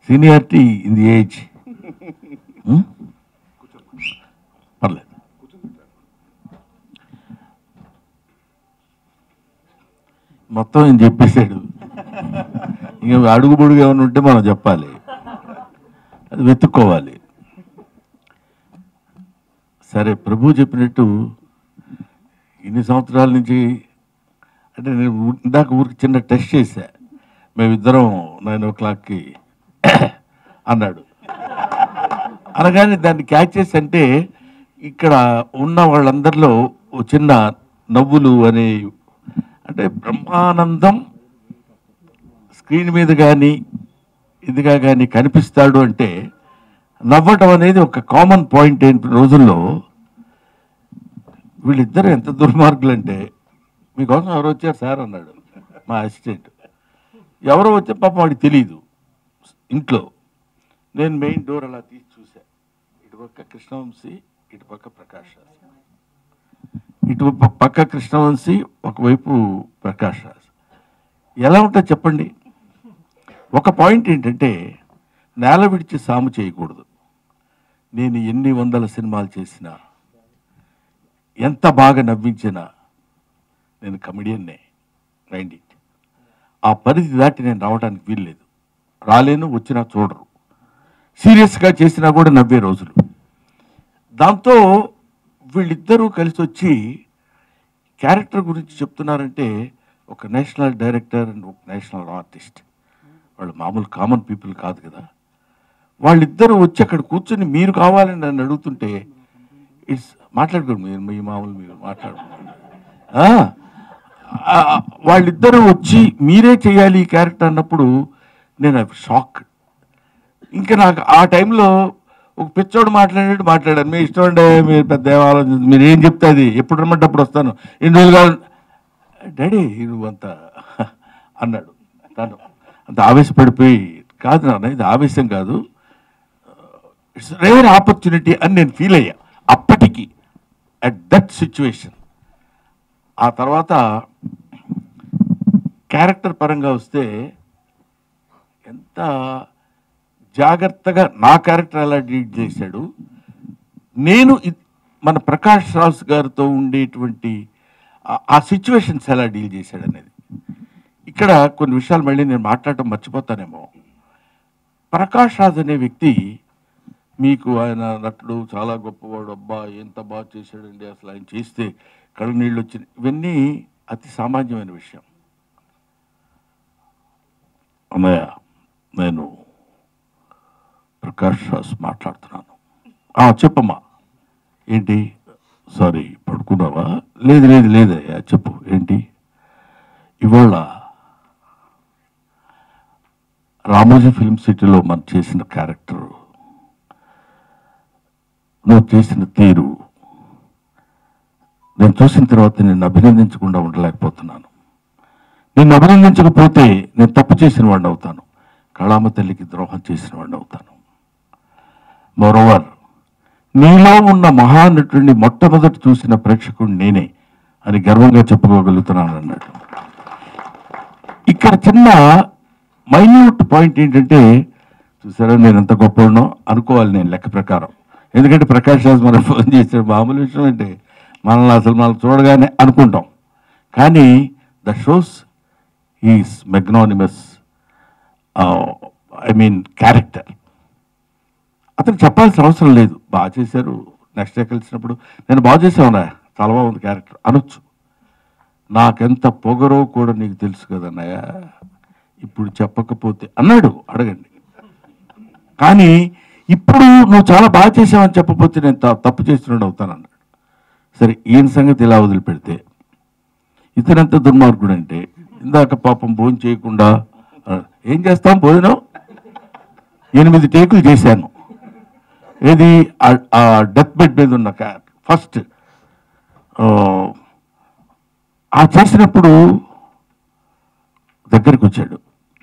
Seniority in the age పర్లేదు మొత్తం ఆయన చెప్పేశాడు ఇంకా అడుగు పొడుగు ఏమైనా ఉంటే మనం చెప్పాలి అది వెతుక్కోవాలి సరే ప్రభు చెప్పినట్టు ఇన్ని సంవత్సరాల నుంచి అంటే నేను ఊ- ఇందాక ఊరికి చిన్న టెస్ట్ చేశా మేమిద్దరం నైన్ ఓ క్లాక్కి అన్నాడు అనగానే దాన్ని క్యాచ్ చేసి అంటే ఇక్కడ ఉన్న వాళ్ళందరిలో ఓ చిన్న నవ్వులు అనే అంటే బ్రహ్మానందం స్క్రీన్ మీద కానీ ఇదిగా కానీ కనిపిస్తాడు అంటే నవ్వటం అనేది ఒక కామన్ పాయింట్ ఏంటి రోజుల్లో వీళ్ళిద్దరు ఎంత దుర్మార్గులు అంటే మీకోసం ఎవరు వచ్చారు సార్ అన్నాడు మా అసిస్టెంట్ ఎవరో వచ్చే పాపం వాడికి తెలియదు ఇంట్లో నేను మెయిన్ డోర్ అలా తీసి చూసా ఇటు పక్క కృష్ణవంశీ ఇటు పక్క ప్రకాష్ రాజ్ ఇటు ప- పక్క కృష్ణవంశీ ఒకవైపు ప్రకాష్ రాజ్ ఎలా ఉంటుంది చెప్పండి ఒక పాయింట్ ఏంటంటే నేల విడిచి సాము చేయకూడదు నేను ఎన్ని వందల సినిమాలు చేసినా ఎంత బాగా నవ్వించినా నేను కమెడియన్నే రైండ్ ఇట్ ఆ పరిధి దాటి నేను రావడానికి వీల్లేదు రాలేను వచ్చినా చూడరు సీరియస్గా చేసినా కూడా నవ్వే రోజులు దాంతో వీళ్ళిద్దరూ కలిసి వచ్చి క్యారెక్టర్ గురించి చెప్తున్నారంటే ఒక నేషనల్ డైరెక్టర్ అండ్ ఒక నేషనల్ ఆర్టిస్ట్ వాళ్ళు మామూలు కామన్ పీపుల్ కాదు కదా వాళ్ళిద్దరూ వచ్చి అక్కడ కూర్చొని మీరు కావాలని నన్ను అడుగుతుంటే ఇట్స్ మాట్లాడుకోండి మీరు మీ మామూలు మీరు మాట్లాడుకోండి ఆ, ఆ, వాళ్ళిద్దరూ వచ్చి మీరే చేయాలి ఈ క్యారెక్టర్ అన్నప్పుడు నేను షాక్ ఇంకా నాకు ఆ టైంలో ఒక పిచ్చోడు మాట్లాడినట్టు మాట్లాడాను మీ ఇష్టం అంటే మీరు పెద్ద ఏం ఆలోచించదు మీరు ఏం చెప్తే అది ఎప్పుడు రమ్మంటే అప్పుడు వస్తాను ఎన్ని రోజులు కావాలి డాడీ నువ్వు అంత అన్నాడు తను అంత ఆవేశపడిపోయి కాదు నాన్న ఇది ఆవేశం కాదు ఇట్స్ రేర్ ఆపర్చునిటీ అని నేను ఫీల్ అయ్యా అప్పటికి అట్ దట్ సిచ్యువేషన్ ఆ తర్వాత క్యారెక్టర్ పరంగా వస్తే ఎంత జాగ్రత్తగా నా క్యారెక్టర్ ఎలా డీల్ చేశాడు నేను ఇ- మన ప్రకాష్ రాజ్ గారితో ఉండేటువంటి ఆ- ఆ సిచ్యువేషన్స్ ఎలా డీల్ చేశాడు అనేది ఇక్కడ కొన్ని విషయాలు మళ్ళీ నేను మాట్లాడటం మర్చిపోతానేమో ప్రకాష్ రాజ్ అనే వ్యక్తి మీకు ఆయన నటుడు చాలా గొప్పవాడు అబ్బా ఎంత బాగా చేశాడండి అసలు ఆయన చేస్తే కళ్ళు నీళ్ళు వచ్చినాయి ఇవన్నీ అతి సామాన్యమైన విషయం అన్నయ్య నేను ప్రకాష్ రాజ్ మాట్లాడుతున్నాను "ఆ, చెప్పమ్మా ఏంటి సారీ పడుకున్నావా లేదు లేదు లేదయ్యా చెప్పు ఏంటి ఇవాళ రామోజీ ఫిల్మ్ సిటీలో మనం చేసిన క్యారెక్టర్ నువ్వు చేసిన తీరు నేను చూసిన తర్వాత నేను అభినందించకుండా ఉండలేకపోతున్నాను నిన్ను అభినందించకపోతే నేను తప్పు చేసిన వాడిని అవుతాను కళామ తల్లికి ద్రోహం చేసిన వాడిని అవుతాను మరోవర్ నీలో ఉన్న మహానటుడిని మొట్టమొదటి చూసిన ప్రేక్షకుడు నేనే అని గర్వంగా చెప్పుకోగలుగుతున్నాను అన్నాడు ఇక్కడ చిన్న మైన్యూట్ పాయింట్ ఏంటంటే చూసారా నేను ఎంత గొప్పనో అనుకోవాలి నేను లెక్క ప్రకారం ఎందుకంటే ప్రకాష్ రాజ్ మనకు ఫోన్ చేశాడు మామూలు విషయం అంటే మనల్ని అసలు మనం చూడగానే అనుకుంటాం కానీ the shows is magnanimous I mean character అతను చెప్పాల్సిన అవసరం లేదు బాగా చేశారు నెక్స్ట్ డే కలిసినప్పుడు నేను బాగా చేసావునా చాలా బాగుంది క్యారెక్టర్ అనొచ్చు నాకెంత పొగరో కూడా నీకు తెలుసు కదన్నయ్య ఇప్పుడు చెప్పకపోతే అన్నాడు అడగండి కానీ ఇప్పుడు నువ్వు చాలా బాగా చేసావని చెప్పకపోతే నేను త- తప్పు చేస్తున్నాడు అవుతాను అన్నాడు సరే ఈయన సంగతి ఇలా వదిలిపెడితే ఇతనంత దుర్మార్గుడు అంటే ఇందాక పాపం భోజనం చేయకుండా ఆ, ఏం చేస్తాం భోజనం ఎనిమిది టేకులు చేశాను ఏది ఆ- ఆ డెత్ బెడ్ మీద ఉన్న ఫస్ట్ ఆ చేసినప్పుడు దగ్గరికి వచ్చాడు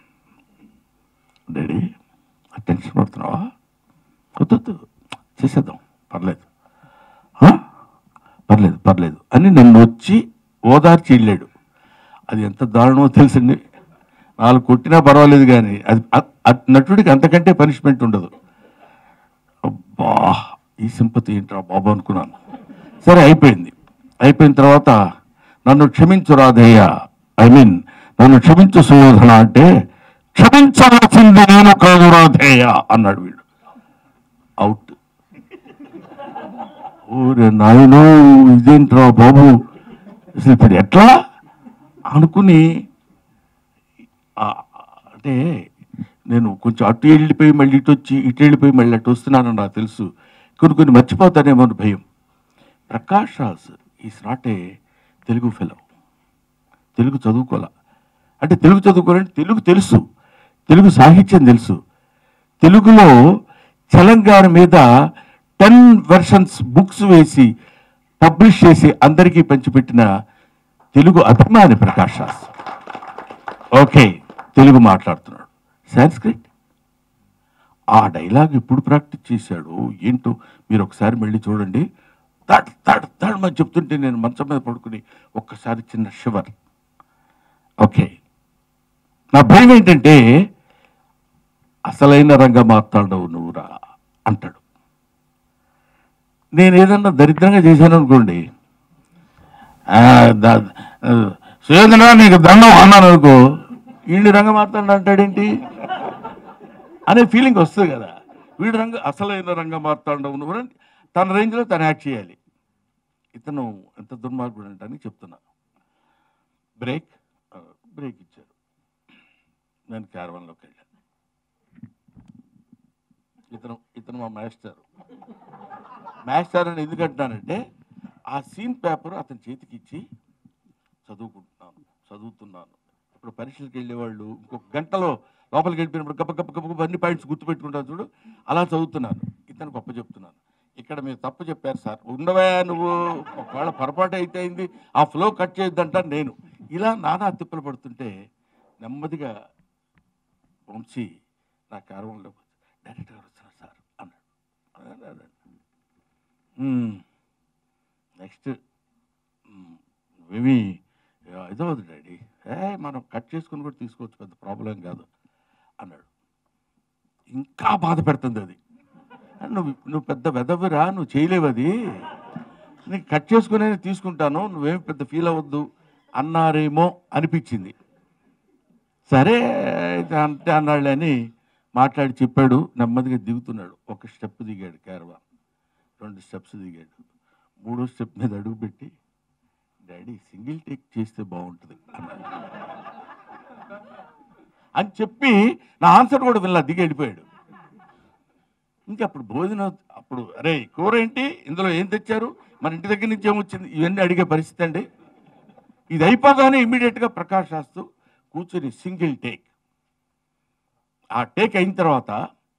డాడీ ఆ టెన్షన్ పడుతున్నావా వద్దు చేసేద్దాం పర్లేదు "ఆ? పర్లేదు పర్లేదు అని నన్ను వచ్చి ఓదార్చి వెళ్ళాడు అది ఎంత దారుణమో తెలుసండి నాలుగు కొట్టినా పర్వాలేదు కానీ అది అ- అ- నటుడికి అంతకంటే పనిష్మెంట్ ఉండదు అబ్బా ఈ సింపతి ఏంట్రా బాబు అనుకున్నాను సరే అయిపోయింది అయిపోయిన తర్వాత నన్ను క్షమించు రాధయ్య ఐ మీన్ నన్ను క్షమించు సుయోధన అంటే క్షమించవలసింది నేను కాదు రాధేయ అన్నాడు వీడు అవుట్ ఓరే నాయనో ఇదేంట్రా బాబు అసలు ఇప్పుడు ఎట్లా అనుకుని ఆ, అంటే నేను కొంచెం అటు వెళ్ళిపోయి మళ్ళీ ఇటు వచ్చి ఇటు వెళ్ళిపోయి మళ్ళీ అటు వస్తున్నానని నాకు తెలుసు కొన్ని కొన్ని మర్చిపోతానేమో అని భయం Prakash Raj is not a Telugu fellow Telugu చదువుకోలే అంటే తెలుగు చదువుకోవాలంటే తెలుగు తెలుసు తెలుగు సాహిత్యం తెలుసు తెలుగులో తెలంగాణ మీద టెన్ వెర్షన్స్ బుక్స్ వేసి పబ్లిష్ చేసి అందరికీ పంచిపెట్టిన తెలుగు అభిమాని ప్రకాష్ రాజ్ ఓకే తెలుగు మాట్లాడుతున్నాడు సాంస్క్రిట్ ఆ డైలాగ్ ఎప్పుడు ప్రాక్టీస్ చేశాడు ఏంటో మీరు ఒకసారి మళ్ళీ చూడండి తడ్ తడ్ తడ్ అని చెప్తుంటే నేను మంచం మీద పడుకుని ఒక్కసారి చిన్న షివర్ ఓకే నా భయం ఏంటంటే అసలైన రంగ మాట్లాడవు నువ్వురా అంటాడు నేను ఏదన్నా దరిద్రంగా చేశాను అనుకోండి ఆ, ద- ఆ, సుయోధన నీకు దండం అన్నాను అనుకో వీడి రంగ మాట్లాడు అంటాడేంటి అనే ఫీలింగ్ వస్తుంది కదా వీడి రంగ అసలైన రంగ మాట్లాడవు నువ్వు అని తన రేంజ్లో తను యాక్ట్ చేయాలి ఇతను ఎంత దుర్మార్గుడు అంటని చెప్తున్నా బ్రేక్ ఆ, బ్రేక్ ఇచ్చారు నేను క్యారవన్లోకి వెళ్ళాను ఇతను ఇతను మా మాస్టర్ మాస్టర్ అని ఎందుకు అంటున్నానంటే ఆ సీన్ పేపర్ అతని చేతికి ఇచ్చి చదువుకుంటున్నాను చదువుతున్నాను ఇప్పుడు పరీక్షలకు వెళ్ళేవాళ్ళు ఇంకొక గంటలో లోపలికి వెళ్ళిపోయినప్పుడు గప్ప గప్ప గప్ప గప్ప అన్ని పాయింట్స్ గుర్తుపెట్టుకుంటాను చూడు అలా చదువుతున్నాను ఇతను గొప్ప చెప్తున్నాను ఇక్కడ మీరు తప్పు చెప్పారు సార్ ఉండవా నువ్వు ఒకవేళ పొరపాటు అయితే అయింది ఆ ఫ్లో కట్ చేయొద్దంట నేను ఇలా నానా తిప్పలు పడుతుంటే నెమ్మదిగా వంశీ నా కారంలో డైరెక్టర్ గారు వస్తున్నారు సార్ అన్నాడు నెక్స్ట్ మేబీ ఇదవద్దు డాడీ ఏ మనం కట్ చేసుకుని కూడా తీసుకోవచ్చు పెద్ద ప్రాబ్లం కాదు అన్నాడు ఇంకా బాధ పెడుతుంది అది నువ్వు నువ్వు పెద్ద వెదవిరా నువ్వు చేయలేవు అది నీకు కట్ చేసుకునే తీసుకుంటాను నువ్వేం పెద్ద ఫీల్ అవ్వద్దు అన్నారేమో అనిపించింది సరే అయితే అంటే అన్నాడు అని మాట్లాడి చెప్పాడు నెమ్మదిగా దిగుతున్నాడు ఒక స్టెప్ దిగాడు క్యారవాన్ రెండు స్టెప్స్ దిగాడు మూడో స్టెప్ మీద అడుగు పెట్టి డాడీ సింగిల్ టేక్ చేస్తే బాగుంటుంది అన్నాడు అని చెప్పి నా ఆన్సర్ కూడా వినలా దిగి వెళ్ళిపోయాడు ఇంకా అప్పుడు భోజనం అప్పుడు అరే కూర ఏంటి ఇందులో ఏం తెచ్చారు మన ఇంటి దగ్గర నుంచి ఏమొచ్చింది ఇవన్నీ అడిగే పరిస్థితి అండి ఇది అయిపోగానే ఇమ్మీడియట్గా ప్రకాష్ రాస్తూ కూర్చొని సింగిల్ టేక్ ఆ టేక్ అయిన తర్వాత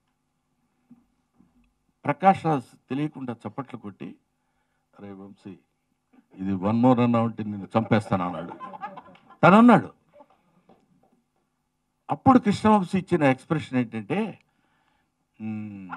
ప్రకాష్ రాజ్ తెలియకుండా చప్పట్లు కొట్టి అరే వంశీ ఇది వన్ మోర్ అన్నా ఉంటే నేను చంపేస్తాను అన్నాడు తను అన్నాడు అప్పుడు కృష్ణవంశీ ఇచ్చిన ఎక్స్ప్రెషన్ ఏంటంటే "మ్మ్,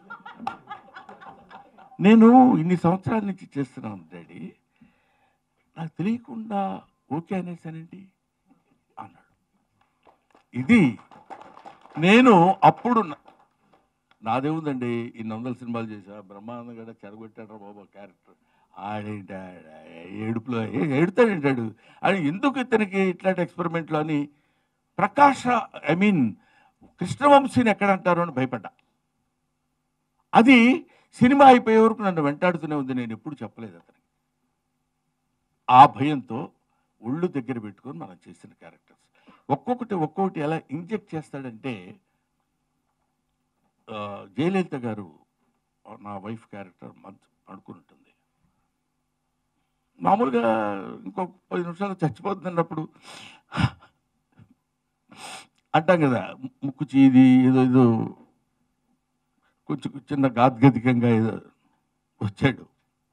నేను ఇన్ని సంవత్సరాల నుంచి చేస్తున్నాను డాడీ నాకు తెలియకుండా ఓకే అనేసానండి అన్నాడు ఇది నేను అప్పుడు నా- నాదేముందండి ఇన్ని వందల సినిమాలు చేశా బ్రహ్మానందం గడ చెడగొట్టాడు బాబా క్యారెక్టర్ ఆడేంటి ఆడ ఏడుపులో ఏ ఏడుతాడేంటాడు అని ఎందుకు ఇతనికి ఇట్లాంటి ఎక్స్పెరిమెంట్లు అని ప్రకాష్ ఐ మీన్ కృష్ణవంశీని ఎక్కడ అంటారో అని భయపడ్డా అది సినిమా అయిపోయే వరకు నన్ను వెంటాడుతూనే ఉంది నేను ఎప్పుడు చెప్పలేదు అతనికి ఆ భయంతో ఒళ్ళు దగ్గర పెట్టుకొని మనం చేసిన క్యారెక్టర్స్ ఒక్కొక్కటి ఒక్కొక్కటి ఎలా ఇంజెక్ట్ చేస్తాడంటే ఆ, జయలలిత గారు నా వైఫ్ క్యారెక్టర్ మంచి పడుకుని ఉంటుంది మామూలుగా ఇంకో పది నిమిషాలు చచ్చిపోతున్నప్పుడు అంటాం కదా ముక్కు చీది ఏదో ఏదో కొంచెం చిన్న గాద్గదికంగా ఏదో వచ్చాడు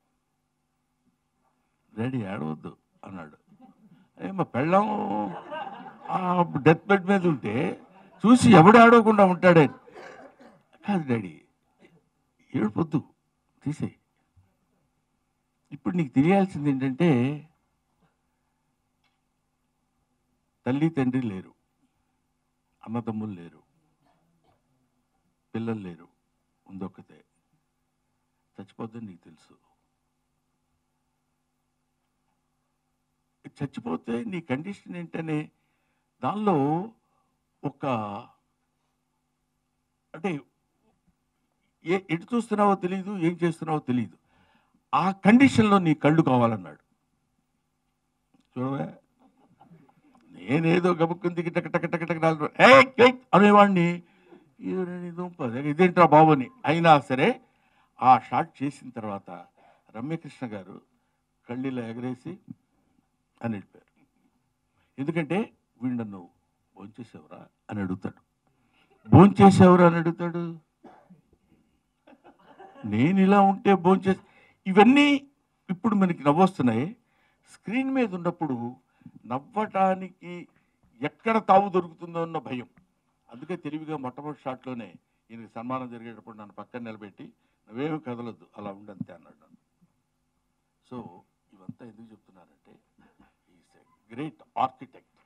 డాడీ ఏడవద్దు అన్నాడు ఏ మా పెళ్ళం డెత్ బెడ్ మీద ఉంటే చూసి ఎవడు ఆడవకుండా ఉంటాడే కాదు డాడీ ఏడుపొద్దు తీసేయి ఇప్పుడు నీకు తెలియాల్సింది ఏంటంటే తల్లి తండ్రి లేరు అన్నదమ్ములు లేరు పిల్లలు లేరు ఉందొక్కతే చచ్చిపోద్దని నీకు తెలుసు చచ్చిపోతే నీ కండిషన్ ఏంటనే దానిలో ఒక అంటే ఏ ఎటు చూస్తున్నావో తెలియదు ఏం చేస్తున్నావో తెలియదు ఆ కండిషన్లో నీ కళ్ళు కావాలన్నాడు చూడవే నేనేదో గబుక్కుని దిగి టక టక టక టక నాలుగు ఏయ్, ఏయ్ అనేవాడిని "ఈవిడని దుంప, ఇదేంట్రా బాబు అని అయినా సరే ఆ షాట్ చేసిన తర్వాత రమ్యకృష్ణ గారు కళ్ళిలా ఎగరేసి అని వెళ్ళిపోయారు ఎందుకంటే వీడు నన్ను భోంచేసేవరా అని అడుగుతాడు భోంచేసేవరా అని అడుగుతాడు నేను ఇలా ఉంటే భోంచేసి ఇవన్నీ ఇప్పుడు మనకి నవ్వొస్తున్నాయి స్క్రీన్ మీద ఉన్నప్పుడు నవ్వటానికి ఎక్కడ తావు దొరుకుతుందో అన్న భయం అందుకే తెలివిగా మొట్టమొదటి షాట్లోనే ఈయనకి సన్మానం జరిగేటప్పుడు నన్ను పక్కన నిలబెట్టి నువ్వేమి కదలొద్దు అలా ఉండంతే అన్నాడు నన్ను సో ఇవంతా ఎందుకు చెప్తున్నానంటే ఈస్ ఎ గ్రేట్ ఆర్కిటెక్ట్